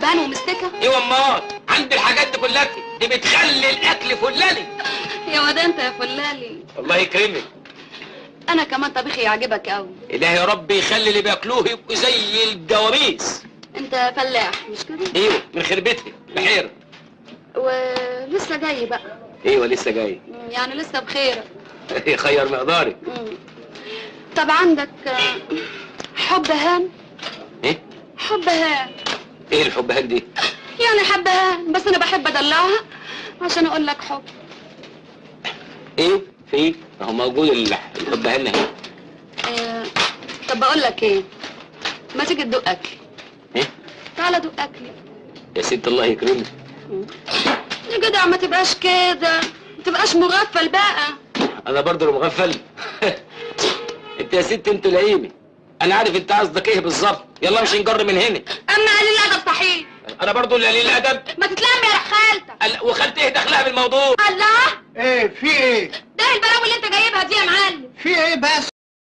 حبهان ومستكه ايوه امال عندي الحاجات دي كلها دي بتخلي الاكل فلالي يا واد انت يا فلالي الله يكرمك انا كمان طبيخي يعجبك قوي الهي يا رب يخلي اللي بياكلوه يبقوا زي الجواميس انت فلاح مش كده ايوه من خربتي بحيره ولسه جاي بقى ايوه لسه جاي مم، يعني لسه بخير خير مقداري مم. طب عندك آه، حب هان ايه حب هان ايه الحب هندي يعني حبهان بس انا بحب ادلعها عشان اقول لك حب ايه في اهو موجود ال- الحب هنا اهي آه، طب بقول لك ايه ما تيجي تدوق اكل ايه تعالى دوق اكلي يا ست الله يكرمك يا جدع ما تبقاش كده ما تبقاش مغفل بقى انا برضه اللي مغفل انت يا ست انت لئيمه انا عارف انت قصدك ايه بالظبط يلا مش نجر من هنا اما قليل الادب صحيح انا برضه اللي قليل الادب ما تتلم يا خالتك قال- وخالتي ايه دخلها بالموضوع الله ايه في ايه ده البلاوي اللي انت جايبها دي يا معلم في ايه بس